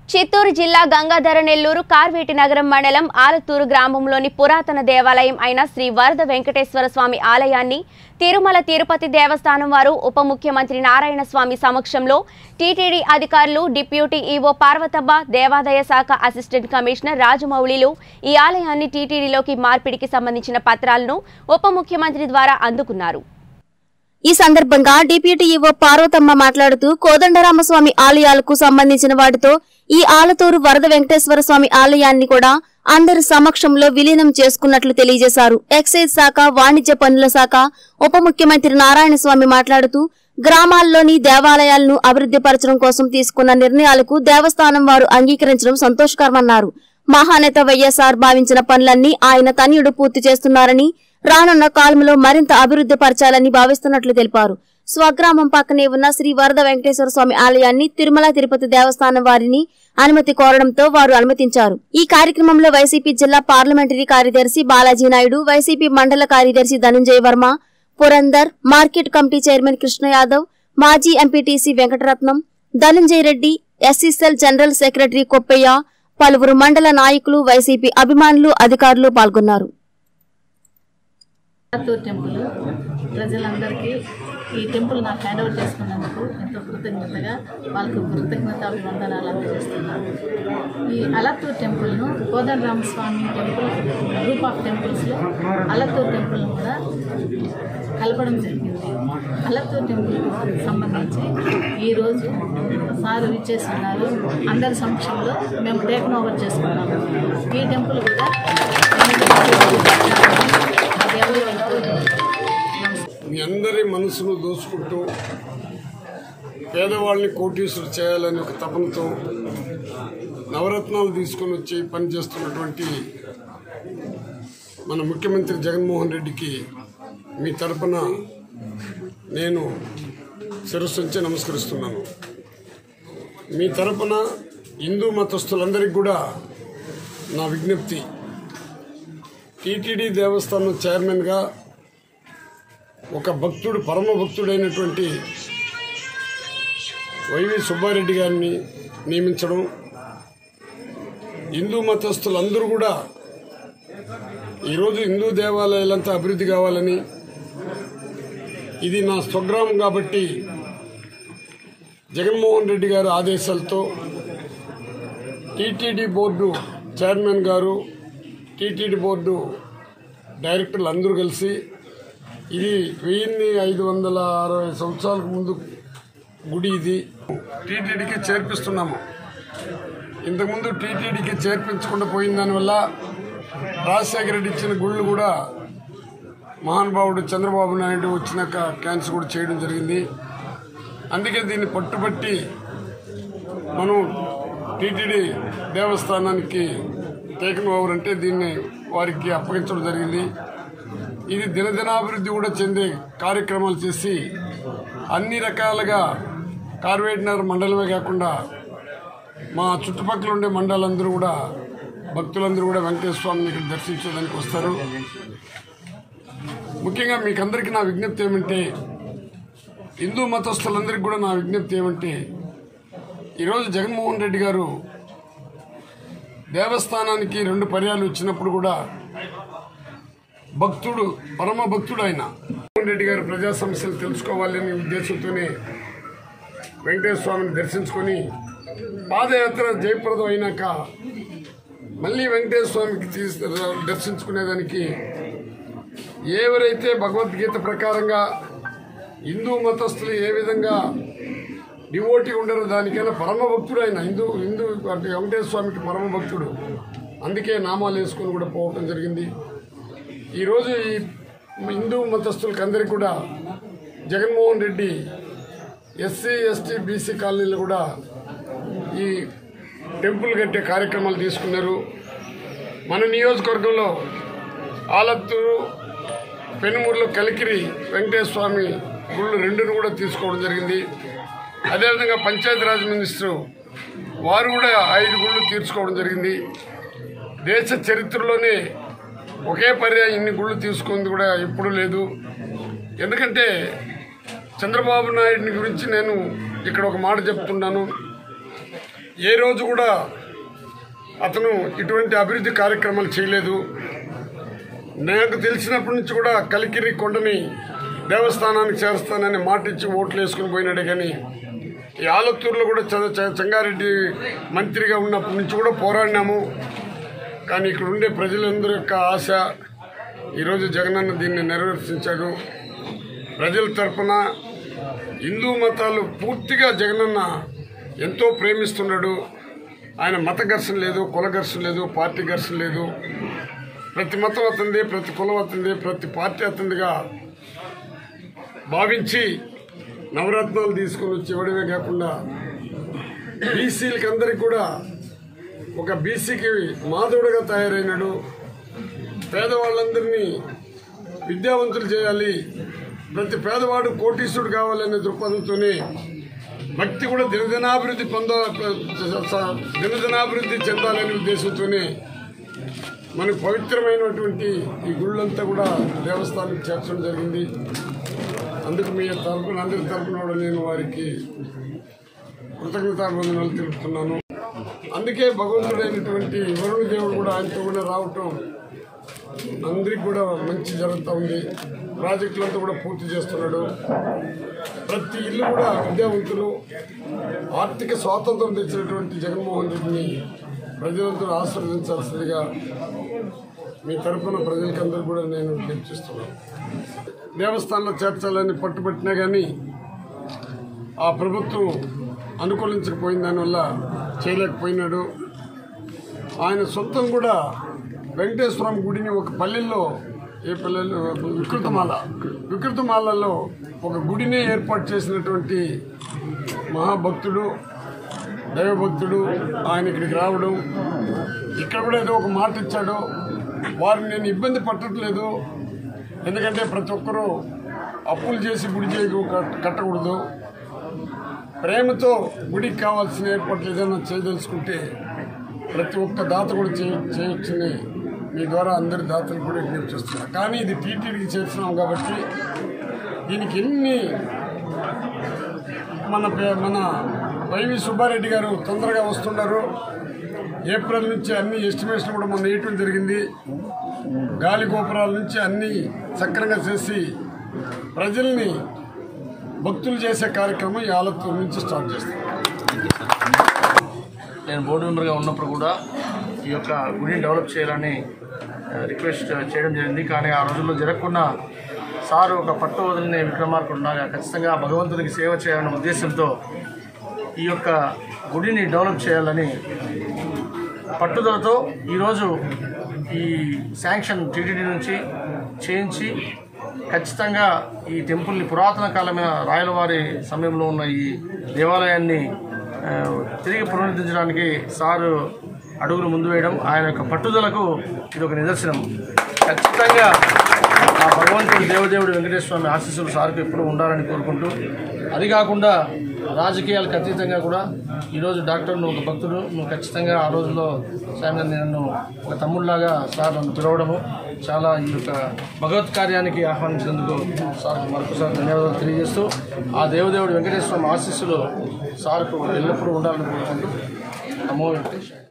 చిత్తూరు జిల్లా గంగాధర నెల్లూరు కార్వేటి నగరం మండలం ఆలతూరు గ్రామంలోని పురాతన దేవాలయం అయిన శ్రీ వరద వెంకటేశ్వర స్వామి ఆలయాన్ని తిరుమల తిరుపతి దేవస్థానం వారు ఉప ముఖ్యమంత్రి నారాయణ స్వామి సమక్షంలో టీటీడీ అధికారులు డిప్యూటీ ఈవో పార్వతమ్మ దేవాదాయ శాఖ అసిస్టెంట్ కమిషనర్ రాజమౌళిలు ఈ ఆలయాన్ని టీటీడీలోకి మార్పిడికి సంబంధించిన పత్రాలను ఉప ముఖ్యమంత్రి ద్వారా అందుకున్నారు ఈ సందర్భంగా డిప్యూటీ ఈవో పార్వతమ్మ మాట్లాడుతూ కోదండరామస్వామి ఆలయాలకు సంబంధించిన వాటితో ఈ ఆలతూరు వరద వెంకటేశ్వర స్వామి ఆలయాన్ని కూడా అందరి సమక్షంలో విలీనం చేసుకున్నట్లు తెలియజేశారు ఎక్సైజ్ శాఖ వాణిజ్య పనుల శాఖ ఉప ముఖ్యమంత్రి నారాయణ స్వామి మాట్లాడుతూ గ్రామాల్లోని దేవాలయాలను అభివృద్ధి పరచడం కోసం తీసుకున్న నిర్ణయాలకు దేవస్థానం వారు అంగీకరించడం సంతోషకరమన్నారు మహానేత వైఎస్ఆర్ భావించిన పనులన్నీ ఆయన తనయుడు పూర్తి చేస్తున్నారని రానున్న కాలంలో మరింత అభివృద్ధి పరచాలని భావిస్తున్నట్లు తెలిపారు స్వగ్రామం పక్కనే ఉన్న శ్రీ వరద వెంకటేశ్వర స్వామి ఆలయాన్ని తిరుమల తిరుపతి దేవస్థానం వారిని అనుమతి కోరడంతో వారు అనుమతించారు ఈ కార్యక్రమంలో వైసీపీ జిల్లా పార్లమెంటరీ కార్యదర్శి బాలాజీ నాయుడు వైసీపీ మండల కార్యదర్శి Dhanunjaya Varma Purandar market committee chairman Krishna Yadav మాజీ MPTC Venkataratnam Dhanunjaya Reddy SC cell general secretary Koppayya పలువురు మండల నాయకులు వైసీపీ అభిమానులు అధికారులు పాల్గొన్నారు ఆత్తూర్ టెంపుల్ ప్రజలందరికీ ఈ టెంపుల్ నాకు హ్యాండ్ ఓవర్ చేసుకున్నందుకు ఎంతో కృతజ్ఞతగా వాళ్ళకు కృతజ్ఞత అభివందనాలు అందజేస్తున్నాను ఈ అలత్తూర్ టెంపుల్ను కోదండరామస్వామి టెంపుల్ గ్రూప్ ఆఫ్ టెంపుల్స్లో అలత్తూర్ టెంపుల్ను కూడా కలపడం జరిగింది అలత్తూర్ టెంపుల్కు సంబంధించి ఈరోజు సారు ఇచ్చేస్తున్నారు అందరి సమక్షంలో మేము టేకన్ ఓవర్ చేసుకున్నాము ఈ టెంపుల్ కూడా దేవుళ్ళతో నమస్కారం మీ అందరి మనసును దోచుకుంటూ పేదవాళ్ళని కోటీసులు చేయాలని ఒక తపనతో నవరత్నాలు తీసుకొని వచ్చి పనిచేస్తున్నటువంటి మన ముఖ్యమంత్రి జగన్మోహన్ రెడ్డికి మీ తరపున నేను శిరస్సుంచి నమస్కరిస్తున్నాను మీ తరపున హిందూ మతస్థులందరికీ కూడా నా విజ్ఞప్తి టీటీడీ దేవస్థానం చైర్మన్గా ఒక భక్తుడు పరమ భక్తుడైనటువంటి వైవి సుబ్బారెడ్డి గారిని నియమించడం హిందూ మతస్థులందరూ కూడా ఈరోజు హిందూ దేవాలయాలంతా అభివృద్ధి కావాలని ఇది నా స్వగ్రామం కాబట్టి జగన్మోహన్ రెడ్డి గారి ఆదేశాలతో టీటీడీ బోర్డు చైర్మన్ గారు టీటీడీ బోర్డు డైరెక్టర్లు అందరూ కలిసి ఇది వెయ్యిన్ని ఐదు వందల అరవై సంవత్సరాలకు ముందు గుడి ఇది టీటీడీకి చేర్పిస్తున్నాము ఇంతకుముందు టీటీడీకి చేర్పించకుండా పోయిన దానివల్ల రాజశేఖర రెడ్డి ఇచ్చిన గుళ్ళు కూడా మహానుభావుడు చంద్రబాబు నాయుడు వచ్చినాక క్యాన్సిల్ కూడా చేయడం జరిగింది అందుకే దీన్ని పట్టుబట్టి మనం టీటీడీ దేవస్థానానికి టేకన్ ఓవర్ అంటే దీన్ని వారికి అప్పగించడం జరిగింది ఇది దినదినాభివృద్ధి కూడా చెందే కార్యక్రమాలు చేసి అన్ని రకాలుగా కార్వేట్నగర్ మండలమే కాకుండా మా చుట్టుపక్కల ఉండే మండలందరూ కూడా భక్తులందరూ కూడా వెంకటేశ్వర స్వామిని ఇక్కడ దర్శించడానికి వస్తారు ముఖ్యంగా మీకందరికీ నా విజ్ఞప్తి ఏమంటే హిందూ మతస్థులందరికీ కూడా నా విజ్ఞప్తి ఏమంటే ఈరోజు జగన్మోహన్ రెడ్డి గారు దేవస్థానానికి రెండు పర్యాలు వచ్చినప్పుడు కూడా భక్తుడు పరమ భక్తుడు ఆయన జగన్మోహన్ రెడ్డి గారు ప్రజా సమస్యలు తెలుసుకోవాలనే ఉద్దేశంతోనే వెంకటేశ్వర స్వామిని దర్శించుకొని పాదయాత్ర జయప్రదం అయినాక మళ్ళీ వెంకటేశ్వర స్వామికి తీసు దర్శించుకునేదానికి ఎవరైతే భగవద్గీత ప్రకారంగా హిందూ మతస్థులు ఏ విధంగా డివోటీ ఉండరు దానికైనా పరమ భక్తుడు ఆయన హిందూ హిందూ అంటే వెంకటేశ్వర స్వామికి పరమ భక్తుడు అందుకే నామాలు వేసుకొని కూడా పోవటం జరిగింది ఈరోజు ఈ హిందూ మతస్థులకి అందరికీ కూడా Jaganmohan Reddy SC ST BC కాలనీలు కూడా ఈ టెంపుల్ కట్టే కార్యక్రమాలు తీసుకున్నారు మన నియోజకవర్గంలో ఆలత్తూరు పెనుమూరులో కలికిరి వెంకటేశ్వర స్వామి గుళ్ళు రెండును కూడా తీసుకోవడం జరిగింది అదేవిధంగా పంచాయతీరాజ్ మినిస్టరు వారు కూడా ఐదు గుళ్ళు తీర్చుకోవడం జరిగింది దేశ చరిత్రలోనే ఒకే పర్యాయం ఇన్ని గుళ్ళు తీసుకుంది కూడా ఎప్పుడూ లేదు ఎందుకంటే చంద్రబాబు నాయుడిని గురించి నేను ఇక్కడ ఒక మాట చెప్తున్నాను ఏ రోజు కూడా అతను ఇటువంటి అభివృద్ధి కార్యక్రమాలు చేయలేదు నాకు తెలిసినప్పటి నుంచి కూడా కలికిరి కొండని దేవస్థానానికి చేరుస్తానని మాట ఇచ్చి ఓట్లు వేసుకుని పోయినాడే కానీ ఈ ఆలత్తూరులో కూడా చ- చ- చెంగారెడ్డి మంత్రిగా ఉన్నప్పటి నుంచి కూడా పోరాడినాము కానీ ఇక్కడ ఉండే ప్రజలందరి యొక్క ఆశ ఈరోజు జగనన్న దీన్ని నెరవేర్చించాడు ప్రజల తరపున హిందూ మతాలు పూర్తిగా జగనన్న ఎంతో ప్రేమిస్తున్నాడు ఆయన మత ఘర్షణ లేదు కుల ఘర్షణ లేదు పార్టీ ఘర్షణ లేదు ప్రతి మతం అతంది ప్రతి కులం అతంది ప్రతి పార్టీ అతందిగా భావించి నవరత్నాలు తీసుకొని వచ్చి ఇవ్వడమే కాకుండా బీసీలకి అందరికి కూడా ఒక బీసీకి మాధవుడిగా తయారైనాడు పేదవాళ్ళందరినీ విద్యావంతులు చేయాలి ప్రతి పేదవాడు కోటీశ్వరుడు కావాలనే దృక్పథంతోనే భక్తి కూడా దినదినాభివృద్ధి పొంద దినదినాభివృద్ధి చెందాలనే ఉద్దేశంతోనే మనకు పవిత్రమైనటువంటి ఈ గుళ్ళంతా కూడా దేవస్థానం చేర్చడం జరిగింది అందుకు మీ తరపున అందరి తరపున కూడా నేను వారికి కృతజ్ఞతాభివందనాలు తెలుపుతున్నాను అందుకే భగవంతుడైనటువంటి వరుణ దేవుడు కూడా ఆయనతో కూడా రావటం అందరికి కూడా మంచి జరుగుతూ ఉంది ప్రాజెక్టులంతా కూడా పూర్తి చేస్తున్నాడు ప్రతి ఇల్లు కూడా విద్యావంతులు ఆర్థిక స్వాతంత్రం తెచ్చినటువంటి జగన్మోహన్ రెడ్డిని ప్రజలందరూ ఆశీర్వదించాల్సిందిగా మీ తరఫున ప్రజలకందరూ కూడా నేను విజ్ఞప్తిస్తున్నాను దేవస్థానంలో చేర్చాలని పట్టుబట్టినా కానీ ఆ ప్రభుత్వం అనుకూలించకపోయిన దానివల్ల చేయలేకపోయినాడు ఆయన సొంతం కూడా వెంకటేశ్వరం గుడిని ఒక పల్లెల్లో ఏ పల్లెల్లో వికృతమాల వికృతమాలలో ఒక గుడిని ఏర్పాటు చేసినటువంటి మహాభక్తుడు దైవభక్తుడు ఆయన ఇక్కడికి రావడం ఇక్కడ కూడా ఏదో ఒక మాట ఇచ్చాడు వారిని నేను ఇబ్బంది పట్టట్లేదు ఎందుకంటే ప్రతి ఒక్కరూ అప్పులు చేసి గుడి చేయకు కట్టకూడదు ప్రేమతో గుడికి కావాల్సిన ఏర్పాట్లు ఏదైనా చేయదలుచుకుంటే ప్రతి ఒక్క దాత కూడా చేయ చేయొచ్చని మీ ద్వారా అందరి దాతలు కూడా విజ్ఞప్తి చేస్తున్నారు కానీ ఇది టీటీడీకి చేస్తున్నాం కాబట్టి దీనికి ఎన్ని మన పే- మన వైవి సుబ్బారెడ్డి గారు తొందరగా వస్తున్నారు ఏప్రిల్ నుంచి అన్ని ఎస్టిమేషన్ కూడా మొన్న వేయటం జరిగింది గాలి గోపురాల నుంచి అన్ని సక్రంగా చేసి ప్రజల్ని భక్తులు చేసే కార్యక్రమం ఈ ఆలత్తూరు నుంచి స్టార్ట్ చేస్తాం నేను బోర్డు మెంబర్గా ఉన్నప్పుడు కూడా ఈ యొక్క గుడిని డెవలప్ చేయాలని ఆ, రిక్వెస్ట్ చేయడం జరిగింది కానీ ఆ రోజుల్లో జరగకుండా సారు ఒక పట్టు వదిలిన విక్రమార్కుడులాగా ఖచ్చితంగా భగవంతుడికి సేవ చేయాలనే ఉద్దేశంతో ఈ యొక్క గుడిని డెవలప్ చేయాలని పట్టుదలతో ఈరోజు ఈ శాంక్షన్ టీటీడీ నుంచి చేయించి ఖచ్చితంగా ఈ టెంపుల్ని పురాతన కాలమైన రాయలవారి సమయంలో ఉన్న ఈ దేవాలయాన్ని ఆ, తిరిగి పునరుద్ధరించడానికి సారు అడుగులు ముందు వేయడం ఆయన యొక్క పట్టుదలకు ఇది ఒక నిదర్శనం ఖచ్చితంగా ఆ భగవంతుడు దేవదేవుడు వెంకటేశ్వర స్వామి ఆశీస్సులు సార్కు ఎప్పుడూ ఉండాలని కోరుకుంటూ అది కాకుండా రాజకీయాలకు అతీతంగా కూడా ఈరోజు డాక్టర్ నువ్వు ఒక భక్తుడు నువ్వు ఖచ్చితంగా ఆ రోజుల్లో స్వామి నన్ను ఒక తమ్ముళ్ళలాగా సార్ నన్ను పిలవడము చాలా ఈ యొక్క భగవత్ కార్యానికి ఆహ్వానించినందుకు సార్కు మరొకసారి ధన్యవాదాలు తెలియజేస్తూ ఆ దేవదేవుడు వెంకటేశ్వర స్వామి ఆశీస్సులు సార్కు ఎల్లప్పుడూ ఉండాలని కోరుకుంటూ నమో వెంకటేశ్వర